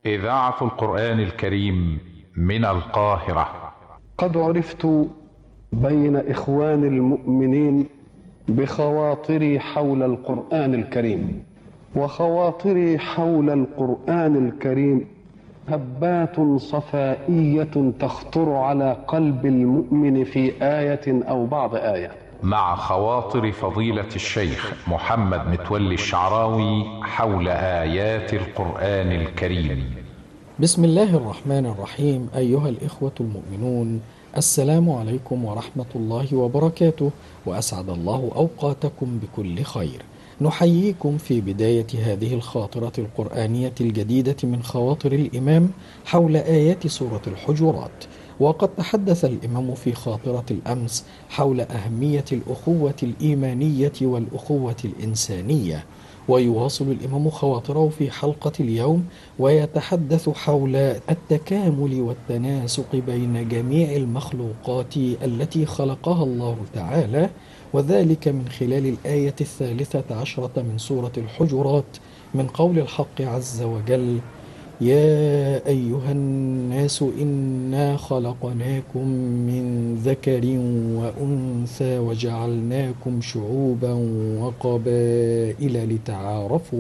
إذاعة القرآن الكريم من القاهرة قد عرفت بين إخوان المؤمنين بخواطري حول القرآن الكريم وخواطري حول القرآن الكريم هبات صفائية تخطر على قلب المؤمن في آية أو بعض آية مع خواطر فضيلة الشيخ محمد متولي الشعراوي حول آيات القرآن الكريم بسم الله الرحمن الرحيم أيها الإخوة المؤمنون السلام عليكم ورحمة الله وبركاته وأسعد الله أوقاتكم بكل خير نحييكم في بداية هذه الخاطرة القرآنية الجديدة من خواطر الإمام حول آيات سورة الحجرات وقد تحدث الإمام في خاطرة الأمس حول أهمية الأخوة الإيمانية والأخوة الإنسانية ويواصل الإمام خواطره في حلقة اليوم ويتحدث حول التكامل والتناسق بين جميع المخلوقات التي خلقها الله تعالى وذلك من خلال الآية الثالثة عشرة من سورة الحجرات من قول الحق عز وجل يا أيها الناس إنا خلقناكم من ذكر وأنثى وجعلناكم شعوبا وقبائل لتعارفوا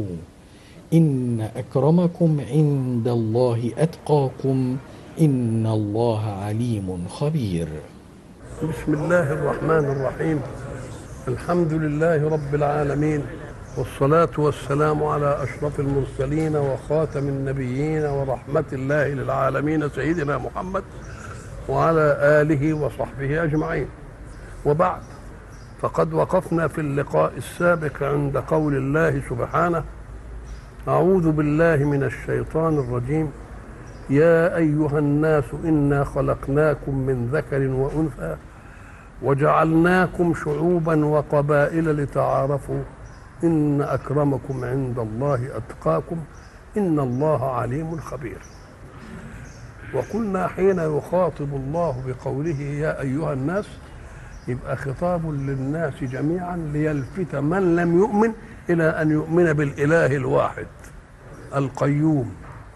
إن أكرمكم عند الله أتقاكم إن الله عليم خبير بسم الله الرحمن الرحيم الحمد لله رب العالمين والصلاة والسلام على أشرف المرسلين وخاتم النبيين ورحمة الله للعالمين سيدنا محمد وعلى آله وصحبه أجمعين وبعد فقد وقفنا في اللقاء السابق عند قول الله سبحانه أعوذ بالله من الشيطان الرجيم يا أيها الناس إنا خلقناكم من ذكر وأنثى وجعلناكم شعوبا وقبائل لتعارفوا إن أكرمكم عند الله أتقاكم إن الله عليم خبير وقلنا حين يخاطب الله بقوله يا أيها الناس يبقى خطاب للناس جميعا ليلفت من لم يؤمن إلى أن يؤمن بالإله الواحد القيوم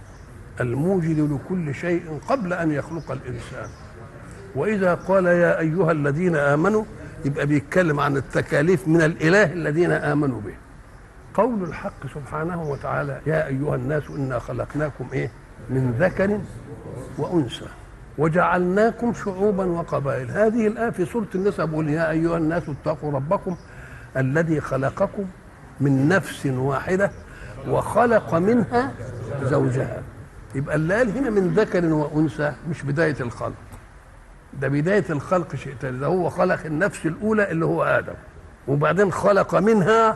الموجد لكل شيء قبل أن يخلق الإنسان وإذا قال يا أيها الذين آمنوا يبقى بيتكلم عن التكاليف من الاله الذين امنوا به قول الحق سبحانه وتعالى يا ايها الناس انا خلقناكم ايه من ذكر وانثى وجعلناكم شعوبا وقبائل هذه الايه في سوره النساء بيقول يا ايها الناس اتقوا ربكم الذي خلقكم من نفس واحده وخلق منها زوجها يبقى اللي قال هنا من ذكر وانثى مش بدايه الخلق ده بداية الخلق شيء تاني ده هو خلق النفس الأولى اللي هو آدم وبعدين خلق منها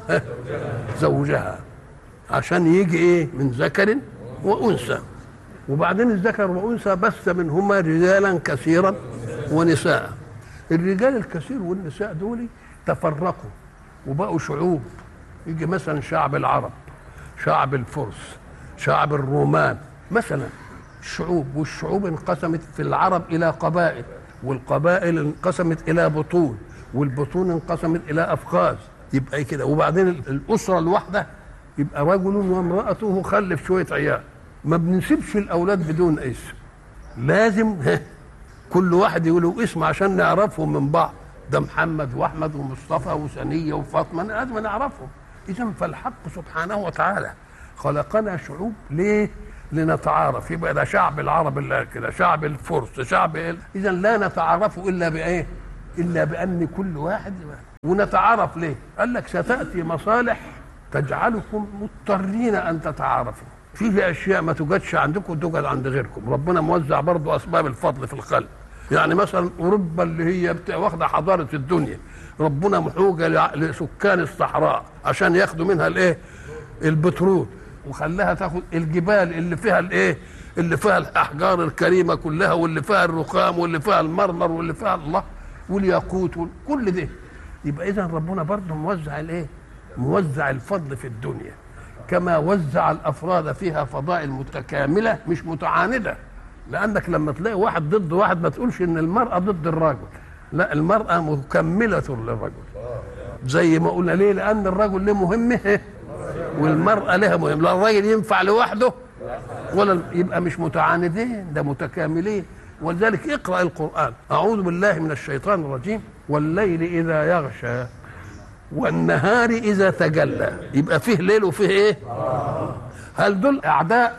زوجها عشان يجي إيه من ذكر وأنثى وبعدين الذكر وأنثى بث منهما رجالا كثيرا ونساء الرجال الكثير والنساء دول تفرقوا وبقوا شعوب يجي مثلا شعب العرب شعب الفرس شعب الرومان مثلا الشعوب والشعوب انقسمت في العرب الى قبائل والقبائل انقسمت الى بطون والبطون انقسمت الى افخاذ يبقى كده وبعدين الاسره الواحده يبقى رجل وامراته خلف شويه عيال ما بنسيبش الاولاد بدون اسم لازم كل واحد يقول له اسم عشان نعرفهم من بعض ده محمد واحمد ومصطفى وسنيه وفاطمه لازم نعرفهم اذا فالحق سبحانه وتعالى خلقنا شعوب ليه لنتعارف يبقى ده شعب العرب اللي كده شعب الفرس شعب إيه؟ اذا لا نتعارف الا بايه الا بان كل واحد ونتعارف ليه قال لك ستاتي مصالح تجعلكم مضطرين ان تتعارفوا فيه اشياء ما توجدش عندكم توجد عند غيركم ربنا موزع برضو اسباب الفضل في الخلق يعني مثلا اوروبا اللي هي واخده حضاره الدنيا ربنا محوجه لسكان الصحراء عشان ياخدوا منها الايه البترول وخلاها تاخد الجبال اللي فيها الايه اللي فيها الاحجار الكريمه كلها واللي فيها الرخام واللي فيها المرمر واللي فيها الله والياقوت كل ده يبقى اذا ربنا برضه موزع الايه موزع الفضل في الدنيا كما وزع الافراد فيها فضائل متكامله مش متعانده لانك لما تلاقي واحد ضد واحد ما تقولش ان المراه ضد الرجل لا المراه مكمله للرجل زي ما قلنا ليه لان الرجل له مهمه والمرأة لها مهم لا الراجل ينفع لوحده ولا يبقى مش متعاندين ده متكاملين ولذلك اقرا القران اعوذ بالله من الشيطان الرجيم والليل اذا يغشى والنهار اذا تجلى يبقى فيه ليل وفيه ايه هل دول اعداء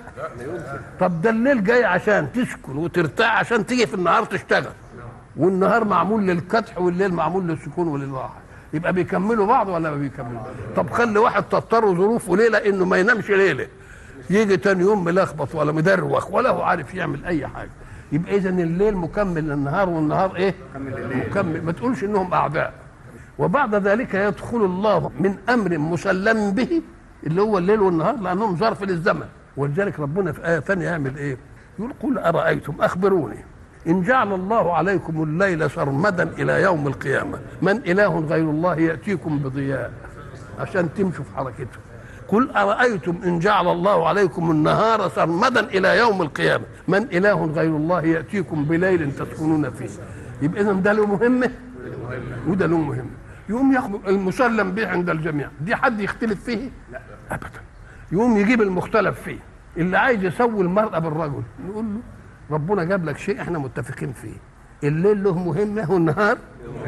طب ده الليل جاي عشان تسكن وترتاح عشان تيجي في النهار تشتغل والنهار معمول للكدح والليل معمول للسكون وللراحه يبقى بيكملوا بعض ولا ما بيكملوا طب خلي واحد تضطر ظروفه ليله انه ما ينامش ليله يجي تاني يوم ملخبط ولا مدروخ ولا هو عارف يعمل اي حاجه يبقى اذا الليل مكمل للنهار والنهار ايه مكمل ما تقولش انهم اعداء وبعد ذلك يدخل الله من امر مسلم به اللي هو الليل والنهار لانهم ظرف للزمن ولذلك ربنا في ايه ثانيه يعمل ايه يقول قل ارايتم اخبروني ان جعل الله عليكم الليل سرمدا الى يوم القيامه من اله غير الله ياتيكم بضياء عشان تمشوا في حركته قل ارايتم ان جعل الله عليكم النهار سرمدا الى يوم القيامه من اله غير الله ياتيكم بليل تسكنون فيه يبقى اذا ده له مهمه وده له مهمه يقوم ياخد المسلم به عند الجميع دي حد يختلف فيه لا ابدا يقوم يجيب المختلف فيه اللي عايز يسوي المرأة بالرجل نقول له ربنا جاب لك شيء احنا متفقين فيه الليل له مهمة والنهار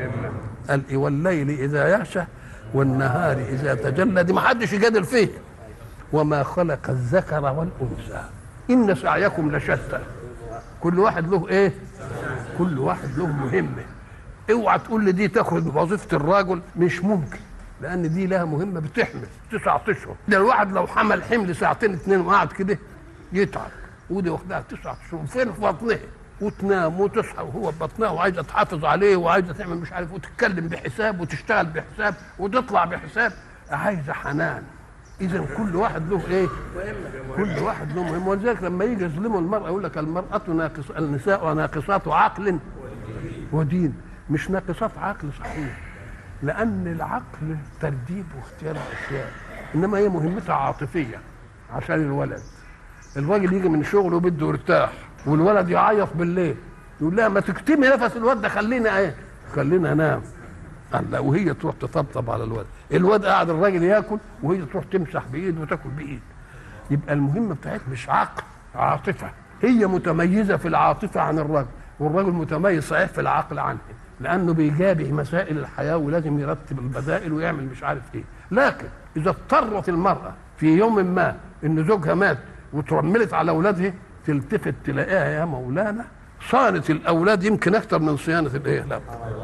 قال إيه والليل إذا يغشى والنهار إذا تجلى دي ما حدش يجادل فيه وما خلق الذكر والأنثى إن سعيكم لشتى كل واحد له إيه كل واحد له مهمة اوعى تقول لي دي تاخد وظيفة الراجل مش ممكن لان دي لها مهمه بتحمل تسعة اشهر ده الواحد لو حمل حمل ساعتين اتنين وقعد كده يتعب ودي واخدها تسعة اشهر فين في بطنها وتنام وتصحى وهو في بطنها وعايزه تحافظ عليه وعايزه تعمل مش عارف وتتكلم بحساب وتشتغل بحساب وتطلع بحساب عايزه حنان اذا كل واحد له ايه كل واحد له مهم ولذلك لما يجي يظلموا المراه يقول لك المراه ناقص النساء ناقصات عقل ودين مش ناقصات عقل صحيح لان العقل ترتيب واختيار الاشياء انما هي مهمتها عاطفيه عشان الولد الراجل يجي من شغله بده يرتاح والولد يعيط بالليل يقول لها ما تكتمي نفس الواد ده خلينا ايه خلينا انام قال لا وهي تروح تطبطب على الواد الواد قاعد الراجل ياكل وهي تروح تمسح بايد وتاكل بايد يبقى المهمه بتاعتها مش عقل عاطفه هي متميزه في العاطفه عن الرجل والرجل متميز صحيح في العقل عنه لانه بيجابه مسائل الحياه ولازم يرتب البدائل ويعمل مش عارف ايه لكن اذا اضطرت المراه في يوم ما ان زوجها مات وترملت على اولادها تلتفت تلاقيها يا مولانا صانت الاولاد يمكن اكثر من صيانه الايه لا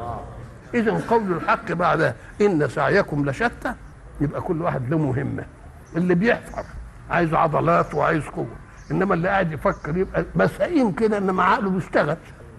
اذا قول الحق بعد ان سعيكم لشتى يبقى كل واحد له مهمه اللي بيحفر عايز عضلات وعايز قوه انما اللي قاعد يفكر يبقى مسائين كده انما عقله بيشتغل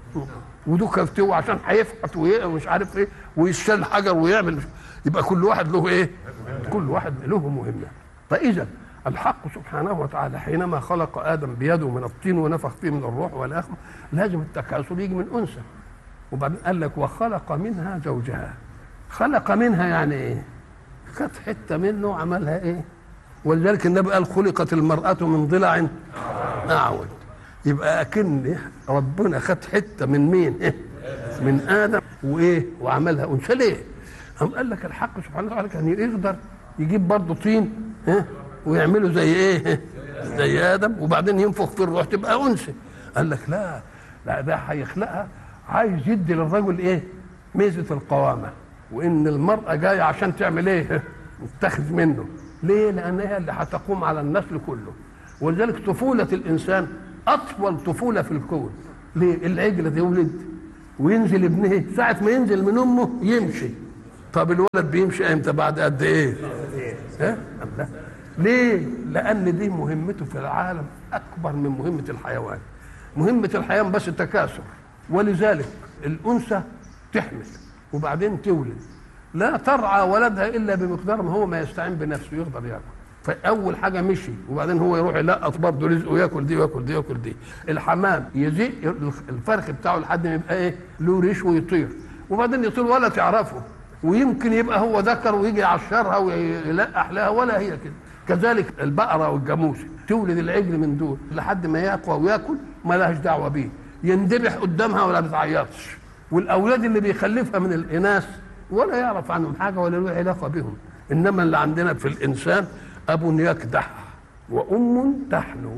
ودوك افتوى عشان هيفحت ومش عارف ايه ويشتل حجر ويعمل يبقى كل واحد له ايه؟ كل واحد له مهمه فاذا الحق سبحانه وتعالى حينما خلق ادم بيده من الطين ونفخ فيه من الروح والاخر لازم التكاثر يجي من انثى وبعدين قال لك وخلق منها زوجها خلق منها يعني ايه؟ خد حته منه وعملها ايه؟ ولذلك النبي قال خلقت المرأة من ضلع أعوج يبقى أكن ربنا خد حتة من مين؟ إيه؟ من آدم وإيه؟ وعملها أنثى ليه؟ قام قال لك الحق سبحانه وتعالى كان يقدر يجيب برضه طين ها ويعمله زي ايه؟ زي ادم وبعدين ينفخ في الروح تبقى انثى قال لك لا لا ده هيخلقها عايز يدي للرجل ايه؟ ميزه القوامه وان المراه جايه عشان تعمل ايه؟ تتخذ منه ليه؟ لان هي اللي هتقوم على النسل كله ولذلك طفوله الانسان اطول طفوله في الكون ليه؟ العجله يولد وينزل ابنه ساعه ما ينزل من امه يمشي طب الولد بيمشي امتى بعد قد ايه؟ ها؟ لا ليه؟ لأن دي مهمته في العالم أكبر من مهمة الحيوان. مهمة الحيوان بس التكاثر ولذلك الأنثى تحمل وبعدين تولد لا ترعى ولدها إلا بمقدار ما هو ما يستعين بنفسه يقدر ياكل. فأول حاجة مشي وبعدين هو يروح يلقط برضه رزقه وياكل دي وياكل دي وياكل دي. الحمام يزيق الفرخ بتاعه لحد ما يبقى إيه؟ له ريش ويطير وبعدين يطير ولا تعرفه ويمكن يبقى هو ذكر ويجي يعشرها ويلقح لها ولا هي كده كذلك البقرة والجاموس تولد العجل من دول لحد ما يقوى وياكل ما لهاش دعوة بيه يندبح قدامها ولا بتعيطش والأولاد اللي بيخلفها من الإناث ولا يعرف عنهم حاجة ولا له علاقة بهم إنما اللي عندنا في الإنسان أب يكدح وأم تحنو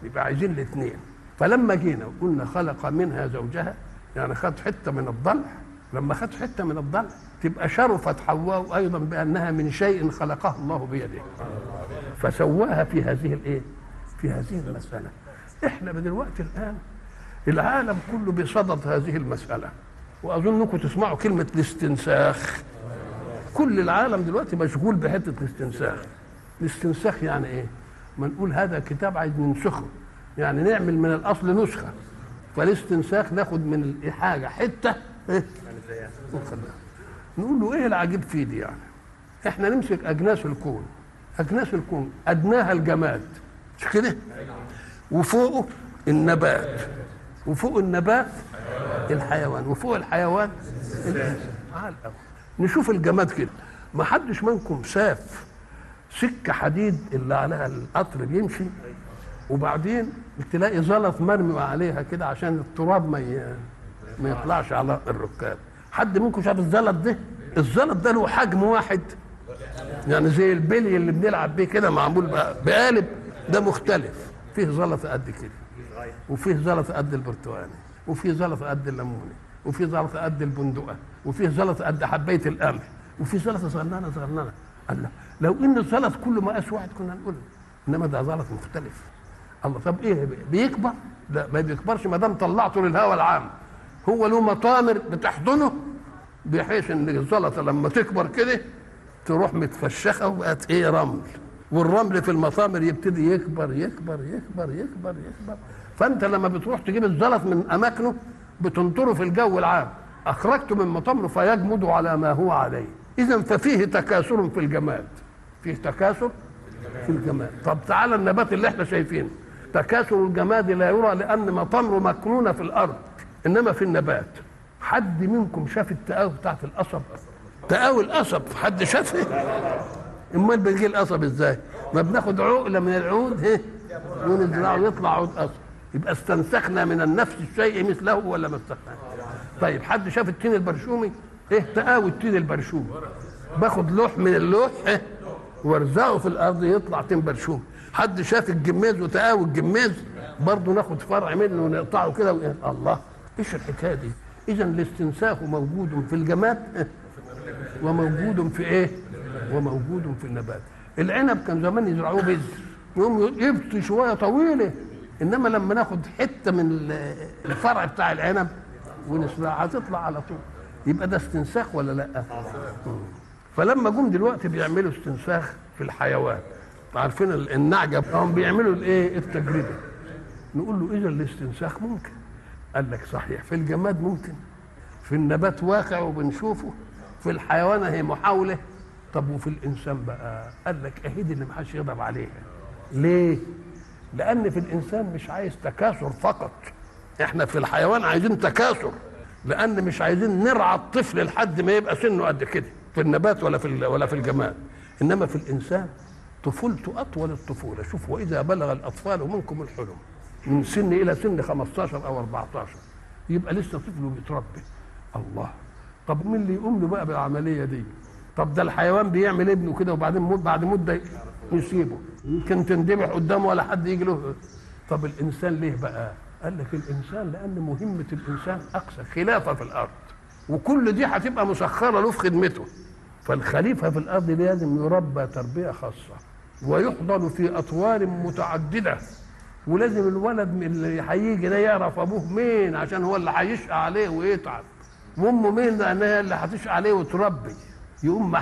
يبقى عايزين الاثنين فلما جينا وقلنا خلق منها زوجها يعني خد حته من الضلع لما خد حته من الضلع تبقى شرفت حواء ايضا بانها من شيء خلقه الله بيده فسواها في هذه الايه في هذه المساله احنا دلوقتي الان العالم كله بصدد هذه المساله واظنكم تسمعوا كلمه الاستنساخ كل العالم دلوقتي مشغول بحته الاستنساخ الاستنساخ يعني ايه ما نقول هذا كتاب عايز ننسخه يعني نعمل من الاصل نسخه فالاستنساخ ناخد من حاجه حته ايه ونخليها. نقول له ايه العجيب فيه دي يعني احنا نمسك اجناس الكون اجناس الكون ادناها الجماد مش كده وفوقه النبات وفوق النبات الحيوان وفوق الحيوان الانسان على الأول. نشوف الجماد كده ما حدش منكم شاف سكه حديد اللي عليها القطر بيمشي وبعدين تلاقي زلط مرمي عليها كده عشان التراب ما ي... ما يطلعش على الركاب حد منكم شاف الزلط ده الزلط ده له حجم واحد يعني زي البلي اللي بنلعب بيه كده معمول بقى- بقالب ده مختلف فيه زلط قد كده وفيه زلط قد البرتقاني وفيه زلط قد الليموني وفيه زلط قد البندقه وفيه زلط قد حبايه القمح وفيه زلط صغننه صغننه الله لو ان الزلط كله مقاس واحد كنا نقول انما ده زلط مختلف الله طب ايه بيكبر؟ لا ما بيكبرش ما دام طلعته للهواء العام هو له مطامر بتحضنه بحيث ان الزلطه لما تكبر كده تروح متفشخه وبقت ايه رمل والرمل في المطامر يبتدي يكبر يكبر يكبر يكبر يكبر فانت لما بتروح تجيب الزلط من اماكنه بتنطره في الجو العام اخرجته من مطامره فيجمد على ما هو عليه اذا ففيه تكاثر في الجماد فيه تكاثر في الجماد طب تعالى النبات اللي احنا شايفينه تكاثر الجماد لا يرى لان مطامره مكنونه في الارض انما في النبات حد منكم شاف التقاوي بتاعت القصب تقاوي القصب حد شافها امال بيجي القصب ازاي ما بناخد عقله من العود هه ونزرعه يطلع عود قصب يبقى استنسخنا من النفس الشيء مثله ولا ما استنسخنا طيب حد شاف التين البرشومي ايه تقاوي التين البرشومي باخد لوح من اللوح إيه؟ وارزقه في الارض يطلع تين برشومي حد شاف الجماز وتقاوي الجماز برضه ناخد فرع منه ونقطعه كده وإيه؟ الله ايش الحكايه دي اذا الاستنساخ موجود في الجماد إيه؟ وموجود في ايه وموجود في النبات العنب كان زمان يزرعوه بذر يقوم يبطي شويه طويله انما لما ناخد حته من ال- الفرع بتاع العنب ونزرعها تطلع على طول يبقى ده استنساخ ولا لا مم. فلما جم دلوقتي بيعملوا استنساخ في الحيوان عارفين ال- النعجه هم بيعملوا الايه التجربه نقول له اذا الاستنساخ ممكن قال لك صحيح في الجماد ممكن في النبات واقع وبنشوفه في الحيوان هي محاوله طب وفي الانسان بقى قال لك اهي دي اللي ما حدش يقدر عليها ليه لان في الانسان مش عايز تكاثر فقط احنا في الحيوان عايزين تكاثر لان مش عايزين نرعى الطفل لحد ما يبقى سنه قد كده في النبات ولا في ال- ولا في الجماد انما في الانسان طفولته اطول الطفوله شوف واذا بلغ الاطفال منكم الحلم من سن الى سن 15 او 14 يبقى لسه طفل وبيتربي الله طب مين اللي يقوم له بقى بالعمليه دي طب ده الحيوان بيعمل ابنه كده وبعدين مد بعد مده يسيبه يمكن تندبح قدامه ولا حد يجي له طب الانسان ليه بقى قال لك الانسان لان مهمه الانسان اقصى خلافه في الارض وكل دي هتبقى مسخره له في خدمته فالخليفه في الارض لازم يربى تربيه خاصه ويحضن في اطوار متعدده ولازم الولد من اللي هيجي ده يعرف ابوه مين عشان هو اللي هيشقى عليه ويتعب وامه مين لانها اللي هتشقى عليه وتربي يقوم